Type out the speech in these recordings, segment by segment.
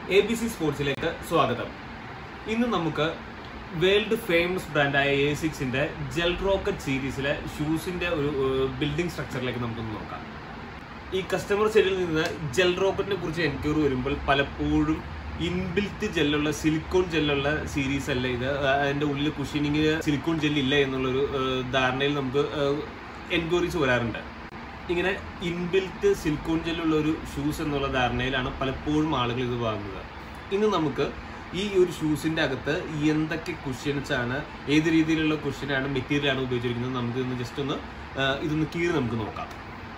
A B C സ്പോർട്സിലേക്ക് സ്വാഗതം ഇന്ന് നമുക്ക് വേൾഡ് ഫേമസ് ബ്രാൻഡായ എ സിക്സിന്റെ ജെൽ റോക്കറ്റ് സീരീസിലെ ഷൂസിന്റെ ഒരു ബിൽഡിംഗ് സ്ട്രക്ചറിലേക്ക് നമുക്കൊന്ന് നോക്കാം ഈ കസ്റ്റമർ സൈഡിൽ നിന്ന് ജെൽ റോക്കറ്റിനെ കുറിച്ച് എൻക്വയറി വരുമ്പോൾ പലപ്പോഴും ഇൻബിൽറ്റ് ജെല്ലുള്ള സിലിക്കോൺ ജെല്ലുള്ള സീരീസ് അല്ല ഇത് അതിന്റെ ഉള്ളിൽ കുഷനിങ് സിലിക്കോൺ ജെല്ലില്ല എന്നുള്ളൊരു ഏഹ്, ധാരണയിൽ നമുക്ക് എൻക്വയറീസ് വരാറുണ്ട് ഇങ്ങനെ ഇൻബിൽറ്റ് സിലിക്കോൺ ജെല്ലുള്ള ഒരു ഷൂസ് എന്നുള്ള ധാരണയിലാണ് പലപ്പോഴും ആളുകൾ ഇത് വാങ്ങുന്നത് ഇന്ന് നമുക്ക് ഈ ഒരു ഷൂസിന്റെ അകത്ത് എന്തൊക്കെ കുഷ്യൻസ് ആണ് ഏത് രീതിയിലുള്ള കുഷ്യനാണ് മെറ്റീരിയൽ ആണ് ഉപയോഗിച്ചിരിക്കുന്നത് നമുക്ക് ഇന്ന് ജസ്റ്റ് ഒന്ന് ആ, ഇതൊന്ന് കീറി നമുക്ക് നോക്കാം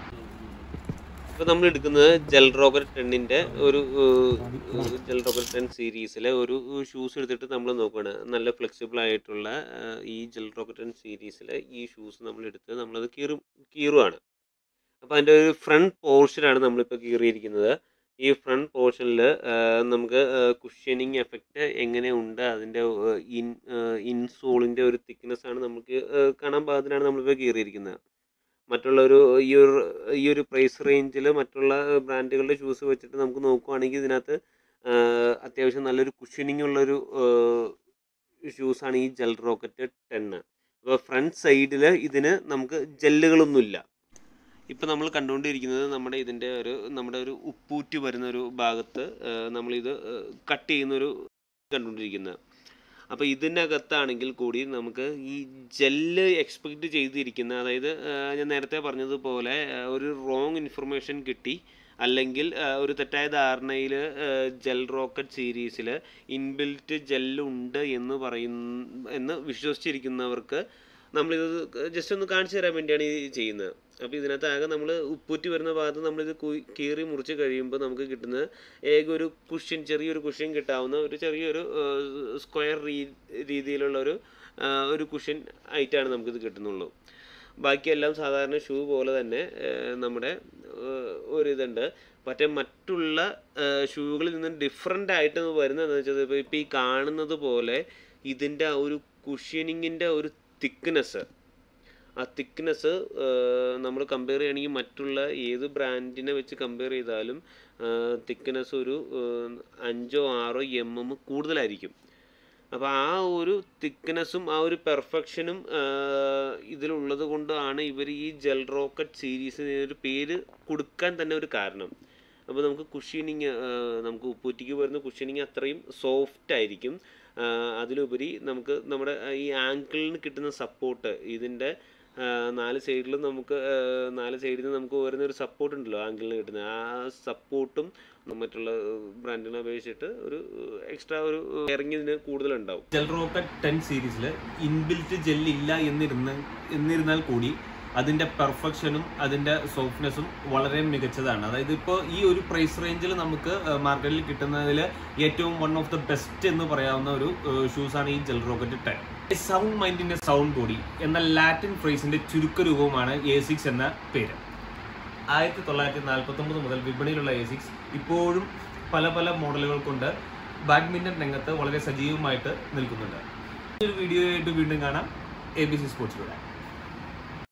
ഇപ്പോൾ നമ്മൾ എടുക്കുന്നത് ജെൽ റോക്കറ്റ് ടെന്നിൻ്റെ ഒരു ഏഹ്, ജെൽ റോക്കറ്റ് ടെൻ സീരീസിലെ ഒരു ഷൂസ് എടുത്തിട്ട് നമ്മൾ നോക്കുകയാണ് നല്ല ഫ്ലെക്സിബിൾ ആയിട്ടുള്ള ഏഹ്, ഈ ജെൽ റോക്കറ്റ് ടെൻ സീരീസിലെ ഈ ഷൂസ് നമ്മൾ എടുത്ത് നമ്മളത് കീറും കീറുവാണ് അപ്പോൾ അതിൻ്റെ ഒരു ഫ്രണ്ട് പോർഷനാണ് നമ്മളിപ്പോൾ കീറിയിരിക്കുന്നത് ഈ ഫ്രണ്ട് പോർഷനിൽ നമുക്ക് കുഷ്യനിങ് എഫക്റ്റ് എങ്ങനെയുണ്ട് അതിൻ്റെ ഇൻ ഇൻസോളിൻ്റെ ഒരു തിക്നെസ് ആണ് നമുക്ക് ഏഹ്, കാണാൻ പാകത്തിനാണ് നമ്മളിപ്പോൾ കീറിയിരിക്കുന്നത് മറ്റുള്ള ഒരു ഈ ഒരു ഈ ഒരു പ്രൈസ് റേഞ്ചിൽ മറ്റുള്ള ബ്രാൻഡുകളുടെ ഷൂസ് വെച്ചിട്ട് നമുക്ക് നോക്കുവാണെങ്കിൽ ഇതിനകത്ത് ആഹ്, അത്യാവശ്യം നല്ലൊരു കുഷനിങ് ഉള്ളൊരു ഷൂസാണ് ഈ ജെൽ റോക്കറ്റ് ടെന്ന് അപ്പോൾ ഫ്രണ്ട് സൈഡിൽ ഇതിന് നമുക്ക് ജെല്ലുകളൊന്നുമില്ല ഇപ്പം നമ്മൾ കണ്ടുകൊണ്ടിരിക്കുന്നത് നമ്മുടെ ഇതിൻ്റെ ഒരു നമ്മുടെ ഒരു ഉപ്പൂറ്റി വരുന്ന ഒരു ഭാഗത്ത് ആഹ്, നമ്മളിത് കട്ട് ചെയ്യുന്നൊരു കണ്ടുകൊണ്ടിരിക്കുന്നത് അപ്പോൾ ഇതിനകത്താണെങ്കിൽ കൂടി നമുക്ക് ഈ ജെല്ല് എക്സ്പെക്റ്റ് ചെയ്തിരിക്കുന്ന അതായത് ആ, ഞാൻ നേരത്തെ പറഞ്ഞതുപോലെ ആ, ഒരു റോങ് ഇൻഫർമേഷൻ കിട്ടി അല്ലെങ്കിൽ ആ, ഒരു തെറ്റായ ധാരണയിൽ ജെൽ റോക്കറ്റ് സീരീസിൽ ഇൻബിൽറ്റ് ജെല്ലുണ്ട് എന്ന് പറയുന്ന എന്ന് വിശ്വസിച്ചിരിക്കുന്നവർക്ക് നമ്മളിത് ജസ്റ്റ് ഒന്ന് കാണിച്ചു തരാൻ വേണ്ടിയാണ് ഈ ചെയ്യുന്നത് അപ്പോൾ ഇതിനകത്ത് ആകെ നമ്മൾ ഉപ്പൂറ്റി വരുന്ന ഭാഗത്ത് നമ്മളിത് കു- കീറി മുറിച്ച് കഴിയുമ്പോൾ നമുക്ക് കിട്ടുന്ന ഏക ഒരു കുഷ്യൻ ചെറിയൊരു കുഷ്യൻ കിട്ടാവുന്ന ഒരു ചെറിയൊരു സ്ക്വയർ രീ രീതിയിലുള്ള ഒരു ആ, ഒരു കുഷ്യൻ ആയിട്ടാണ് നമുക്കിത് കിട്ടുന്നുള്ളൂ ബാക്കിയെല്ലാം സാധാരണ ഷൂ പോലെ തന്നെ ആ, നമ്മുടെ ആ, ഒരിതുണ്ട് മറ്റേ മറ്റുള്ള ഷൂകളിൽ നിന്ന് ഡിഫറെൻ്റ് ആയിട്ട് വരുന്നതെന്ന് വെച്ചാൽ ഇപ്പോൾ ഇപ്പോൾ ഈ കാണുന്നത് പോലെ ഇതിൻ്റെ ആ ഒരു കുഷ്യനിങ്ങിൻ്റെ ഒരു തിക്നെസ് ആ തിക്നെസ് നമ്മൾ കമ്പയർ ചെയ്യുകയാണെങ്കിൽ മറ്റുള്ള ഏത് ബ്രാൻഡിനെ വെച്ച് കമ്പയർ ചെയ്താലും തിക്നെസ് ഒരു ഏഹ്, അഞ്ചോ ആറോ എം എം കൂടുതലായിരിക്കും അപ്പോൾ ആ ഒരു തിക്നെസ്സും ആ ഒരു പെർഫെക്ഷനും ഇതിലുള്ളത് കൊണ്ടാണ് ഇവർ ഈ ജെൽ റോക്കറ്റ് സീരീസിന് ഒരു പേര് കൊടുക്കാൻ തന്നെ ഒരു കാരണം അപ്പോൾ നമുക്ക് കുഷ്യനിങ് നമുക്ക് ഉപ്പൂറ്റിക്ക് വരുന്ന കുഷ്യനിങ് അത്രയും സോഫ്റ്റ് ആയിരിക്കും ആ, അതിലുപരി നമുക്ക് നമ്മുടെ ആ, ഈ ആങ്കിളിന് കിട്ടുന്ന സപ്പോർട്ട് ഇതിൻ്റെ ആ, നാല് സൈഡിലും നമുക്ക് ആ, നാല് സൈഡിൽ നിന്ന് നമുക്ക് വരുന്ന ഒരു സപ്പോർട്ട് ഉണ്ടല്ലോ ആങ്കിളിന് കിട്ടുന്ന ആ സപ്പോർട്ടും മറ്റുള്ള ബ്രാൻഡിനെ അപേക്ഷിച്ചിട്ട് ഒരു എക്സ്ട്രാ ഒരു ഇറങ്ങി ഇതിന് കൂടുതലുണ്ടാവും ജെൽ റോക്കറ്റ് ടെൻ സീരീസിൽ ഇൻബിൽറ്റ് ജെൽ ഇല്ല എന്നിരുന്ന എന്നിരുന്നാൽ കൂടി അതിന്റെ പെർഫെക്ഷനും അതിന്റെ സോഫ്റ്റ്നെസ്സും വളരെ മികച്ചതാണ് അതായത് ഇപ്പോൾ ഈ ഒരു പ്രൈസ് റേഞ്ചിൽ നമുക്ക് മാർക്കറ്റിൽ കിട്ടുന്നതിൽ ഏറ്റവും വൺ ഓഫ് ദ ബെസ്റ്റ് എന്ന് പറയാവുന്ന ഒരു ഷൂസാണ് ഈ ജെൽ റോക്കറ്റ് ടെൻ സൗണ്ട് മൈൻഡിന്റെ സൗണ്ട് ബോഡി എന്ന ലാറ്റിൻ ഫ്രേസിന്റെ ചുരുക്ക രൂപമാണ് എ സിക്സ് എന്ന പേര് ആയിരത്തി തൊള്ളായിരത്തി നാൽപ്പത്തി ഒമ്പത് മുതൽ വിപണിയിലുള്ള എ സിക്സ് ഇപ്പോഴും പല പല മോഡലുകൾ കൊണ്ട് ബാഡ്മിന്റൺ രംഗത്ത് വളരെ സജീവമായിട്ട് നിൽക്കുന്നുണ്ട് ഈ ഒരു വീഡിയോ ആയിട്ട് വീണ്ടും കാണാം എ ബി സി സ്പോർട്സിലൂടെ